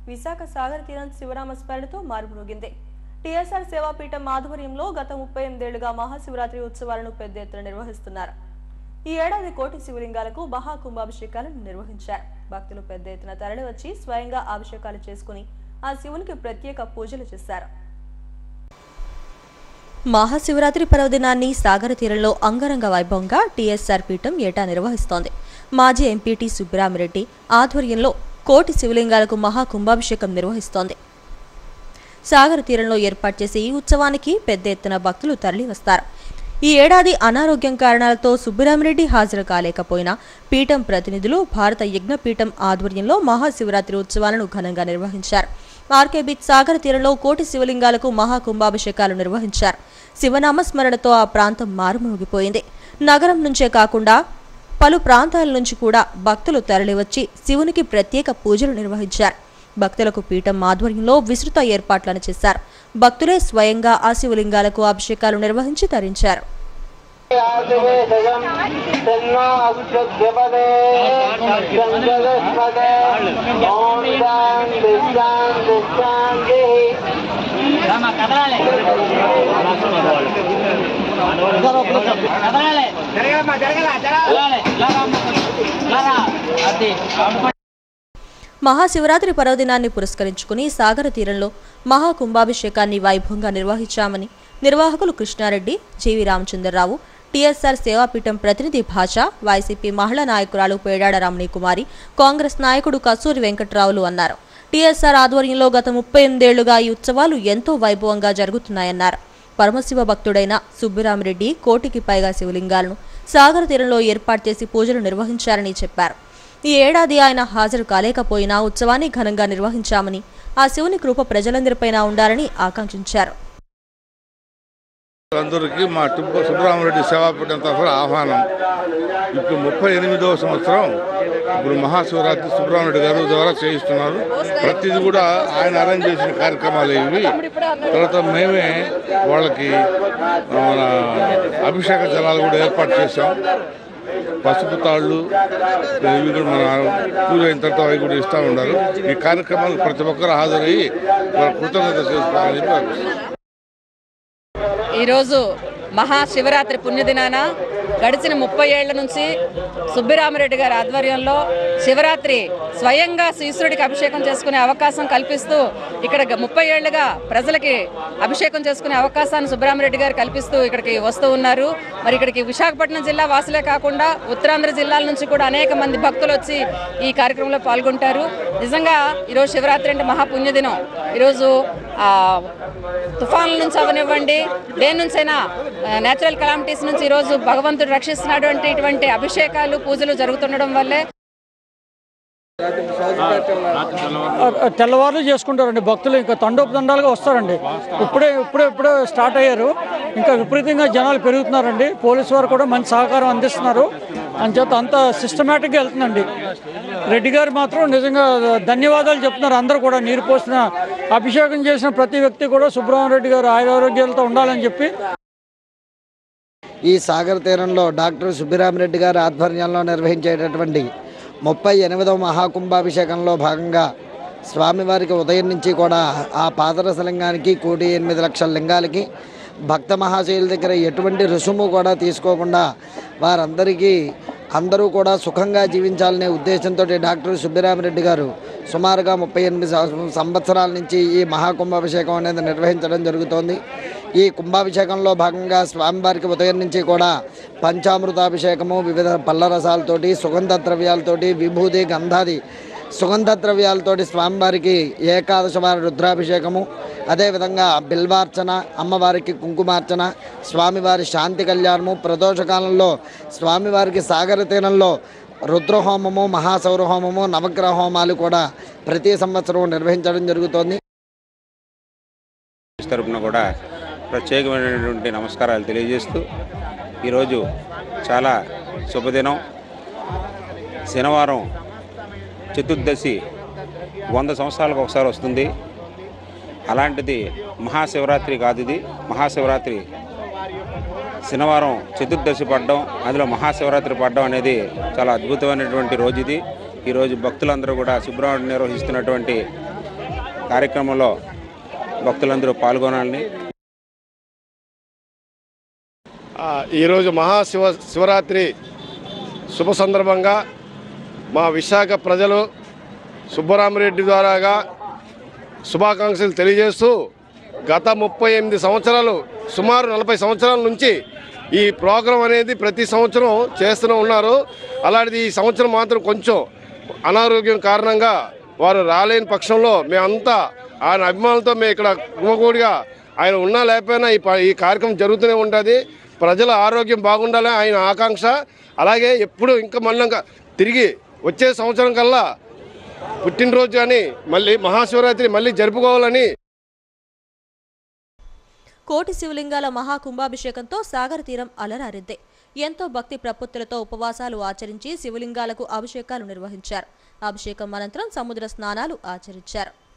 విశాఖ సాగర్ తీరం శివరామ స్మరణతో మారుమ్రోగింది టీఎస్ఆర్ సేవాపీఠం ఆధ్వర్యంలో గత ముప్పై ఎనిమిదేళ్లుగా మహాశివరాత్రి ఉత్సవాలను పెద్ద ఎత్తున నిర్వహిస్తున్నారు ఈ ఏడాది కోటి శివలింగాలకు మహాకుంభాభిషేకాలను నిర్వహించారు భక్తులు పెద్ద ఎత్తున తరలివచ్చి స్వయంగా అభిషేకాలు చేసుకుని ఆ శివునికి ప్రత్యేక పూజలు చేశారు మహాశివరాత్రి పర్వదినాన్ని సాగర తీరంలో అంగరంగ వైభవంగా టీఎస్ఆర్ పీఠం ఏటా నిర్వహిస్తోంది మాజీ ఎంపీటీ సుబ్బరామిరెడ్డి ఆధ్వర్యంలో కోటి శివలింగాలకు మహాకుంభాభిషేకం నిర్వహిస్తోంది సాగర తీరంలో ఏర్పాటు చేసే ఈ ఉత్సవానికి పెద్ద ఎత్తున భక్తులు తరలివస్తారు ఈ ఏడాది అనారోగ్యం కారణాలతో సుబ్బరామిరెడ్డి హాజరు కాలేకపోయినా పీఠం ప్రతినిధులు భారత యజ్ఞపీఠం ఆధ్వర్యంలో మహాశివరాత్రి ఉత్సవాలను ఘనంగా నిర్వహించారు ఆర్కే బీచ్ సాగర తీరంలో కోటి శివలింగాలకు మహాకుంభాభిషేకాలు నిర్వహించారు శివనామస్మరణతో ఆ ప్రాంతం మారుమోగిపోయింది నగరం నుంచే కాకుండా పలు ప్రాంతాల నుంచి కూడా భక్తులు తరలివచ్చి శివునికి ప్రత్యేక పూజలు నిర్వహించారు భక్తులకు పీఠం ఆధ్వర్యంలో విస్తృత ఏర్పాట్లను చేశారు భక్తులే స్వయంగా ఆ శివలింగాలకు అభిషేకాలు నిర్వహించి తరించారు ఆదివేశయం తన్నో అభ్యుద్యపదే సంజలస్మదే ఓం శాంతి శాంతి శాంతి మహాశివరాత్రి పర్వదినాన్ని పురస్కరించుకుని సాగర తీరంలో మహాకుంభాభిషేకాన్ని వైభవంగా నిర్వహించామని నిర్వాహకులు కృష్ణారెడ్డి జీవి రామచంద్రరావు టీఎస్ఆర్ సేవాపీఠం ప్రతినిధి భాష వైసీపీ మహిళా నాయకురాలు పేడాడ రమణి కుమారి కాంగ్రెస్ నాయకుడు కస్తూరి వెంకట్రావులు అన్నారు టీఎస్ఆర్ ఆధ్వర్యంలో గత ముప్పై ఎనిమిదేళ్లుగా ఈ ఉత్సవాలు ఎంతో వైభవంగా జరుగుతున్నాయన్నారు పరమశివ భక్తుడైన సుబ్బిరామిరెడ్డి కోటికి పైగా శివలింగాలను సాగర తీరంలో ఏర్పాటు చేసి పూజలు నిర్వహించారని చెప్పారు ఈ ఏడాది ఆయన హాజరు కాలేకపోయినా ఉత్సవాన్ని ఘనంగా నిర్వహించామని ఆ శివుని కృప ప్రజలందరిపైన ఉండాలని ఆకాంక్షించారు అందరికీ మా టిబ్బ సుబ్రహ్మరెడ్డి సేవాపీఠం తరఫున ఆహ్వానం ఇప్పుడు ముప్పై ఎనిమిదవ సంవత్సరం ఇప్పుడు మహాశివరాత్రి సుబ్రహ్మరెడ్డి గారు ద్వారా చేయిస్తున్నారు ప్రతిదీ కూడా ఆయన అరేంజ్ చేసిన కార్యక్రమాలు ఇవి తర్వాత మేమే వాళ్ళకి ఆ, మన అభిషేక జలాలు కూడా ఏర్పాటు చేశాం పసుపు తాళ్ళు ఇవి కూడా మన పూజ అయిన తర్వాత అవి కూడా ఇస్తూ ఉన్నారు ఈ కార్యక్రమాలు ప్రతి ఒక్కరు హాజరయ్యి వాళ్ళ కృతజ్ఞత చేసుకోవాలని చెప్పి అనిపిస్తుంది. ఈరోజు మహాశివరాత్రి పుణ్యదినాన గడిచిన ముప్పై ఏళ్ల నుంచి సుబ్బిరామరెడ్డి గారి ఆధ్వర్యంలో శివరాత్రి స్వయంగా శ్రీశ్వరుడికి అభిషేకం చేసుకునే అవకాశం కల్పిస్తూ ఇక్కడ గ- ముప్పై ఏళ్లుగా ప్రజలకి అభిషేకం చేసుకునే అవకాశాన్ని సుబ్బరామరెడ్డి గారు కల్పిస్తూ ఇక్కడికి వస్తూ ఉన్నారు మరి ఇక్కడికి విశాఖపట్నం జిల్లా వాసులే కాకుండా ఉత్తరాంధ్ర జిల్లాల నుంచి కూడా అనేక మంది భక్తులు వచ్చి ఈ కార్యక్రమంలో పాల్గొంటారు నిజంగా ఈరోజు శివరాత్రి అంటే మహాపుణ్యదినం ఈరోజు ఆ, తుఫాన్ల నుంచి అవనివ్వండి దేని నుంచైనా నేచురల్ కలామిటీస్ నుంచి ఈరోజు భగవంతుడు రక్షిస్తున్నాడు అంటే ఇటువంటి అభిషేకాలు పూజలు జరుగుతుండడం వల్లే తెల్లవారులు చేసుకుంటారండి భక్తులు ఇంకా తండోపదండాలుగా వస్తారండి ఇప్పుడే ఇప్పుడే ఇప్పుడే స్టార్ట్ అయ్యారు ఇంకా విపరీతంగా జనాలు పెరుగుతున్నారండి పోలీసు వారు కూడా మంచి సహకారం అందిస్తున్నారు అంచేత అంత సిస్టమేటిక్గా వెళ్తుందండి రెడ్డి గారు మాత్రం నిజంగా ధన్యవాదాలు చెప్తున్నారు అందరూ కూడా నీరు పోసిన అభిషేకం చేసిన ప్రతి వ్యక్తి కూడా సుబ్రహ్మణ్య గారు ఆయురారోగ్యాలతో ఉండాలని చెప్పి ఈ సాగర్ తీరంలో డాక్టర్ సుబ్బిరామిరెడ్డి గారి ఆధ్వర్యంలో నిర్వహించేటటువంటి ముప్పై ఎనిమిదవ మహాకుంభాభిషేకంలో భాగంగా స్వామివారికి ఉదయం నుంచి కూడా ఆ పాదరస లింగానికి కోటి ఎనిమిది లక్షల లింగాలకి భక్త మహాశయుల దగ్గర ఎటువంటి రుసుము కూడా తీసుకోకుండా వారందరికీ అందరూ కూడా సుఖంగా జీవించాలనే ఉద్దేశంతో డాక్టర్ సుబ్బిరామిరెడ్డి గారు సుమారుగా ముప్పై ఎనిమిది సం- సంవత్సరాల నుంచి ఈ మహాకుంభాభిషేకం అనేది నిర్వహించడం జరుగుతోంది ఈ కుంభాభిషేకంలో భాగంగా స్వామివారికి ఉదయం నుంచి కూడా పంచామృతాభిషేకము వివిధ పళ్ళ రసాలతోటి సుగంధ ద్రవ్యాలతోటి విభూది గంధాది సుగంధ ద్రవ్యాలతోటి స్వామివారికి ఏకాదశ వారి రుద్రాభిషేకము అదేవిధంగా బిల్వార్చన అమ్మవారికి కుంకుమార్చన స్వామివారి శాంతి కళ్యాణము ప్రదోషకాలంలో స్వామివారికి సాగర తీరంలో రుద్రహోమము మహాసౌర హోమము నవగ్రహ హోమాలు కూడా ప్రతి సంవత్సరం నిర్వహించడం జరుగుతోంది తరపున కూడా ప్రత్యేకమైనటువంటి నమస్కారాలు తెలియజేస్తూ ఈరోజు చాలా శుభదినం శనివారం చతుర్దశి వంద సంవత్సరాలకు ఒకసారి వస్తుంది అలాంటిది మహాశివరాత్రి కాదు ఇది మహాశివరాత్రి శనివారం చతుర్దశి పడడం అందులో మహాశివరాత్రి పడడం అనేది చాలా అద్భుతమైనటువంటి రోజు ఇది ఈరోజు భక్తులందరూ కూడా శుభ్రం నిర్వహిస్తున్నటువంటి కార్యక్రమంలో భక్తులందరూ పాల్గొనాలని ఆ, ఈరోజు మహాశివ శివరాత్రి శుభ సందర్భంగా మా విశాఖ ప్రజలు సుబ్బరామరెడ్డి ద్వారాగా శుభాకాంక్షలు తెలియజేస్తూ గత ముప్పై ఎనిమిది సంవత్సరాలు సుమారు నలభై సంవత్సరాల నుంచి ఈ ప్రోగ్రాం అనేది ప్రతి సంవత్సరం చేస్తూనే ఉన్నారు అలాంటిది ఈ సంవత్సరం మాత్రం కొంచెం అనారోగ్యం కారణంగా వారు రాలేని పక్షంలో మేమంతా ఆయన అభిమానులతో మేము ఇక్కడ గుమ్మగూడిగా ఆయన ఉన్నా లేకపోయినా ఈ ప- ఈ కార్యక్రమం జరుగుతూనే ఉంటుంది ప్రజల ఆరోగ్యం బాగుండాలని ఆయన ఆకాంక్ష అలాగే ఎప్పుడు ఇంకా మళ్ళీ ఇంకా తిరిగి వచ్చే సంవత్సరం కల్లా పుట్టినరోజు కానీ మళ్ళీ మహాశివరాత్రి మళ్ళీ జరుపుకోవాలని కోటి శివలింగాల మహాకుంభాభిషేకంతో సాగర తీరం అలరారింది ఎంతో భక్తి ప్రపత్తులతో ఉపవాసాలు ఆచరించి శివలింగాలకు అభిషేకాలు నిర్వహించారు అభిషేకం అనంతరం సముద్ర స్నానాలు ఆచరించారు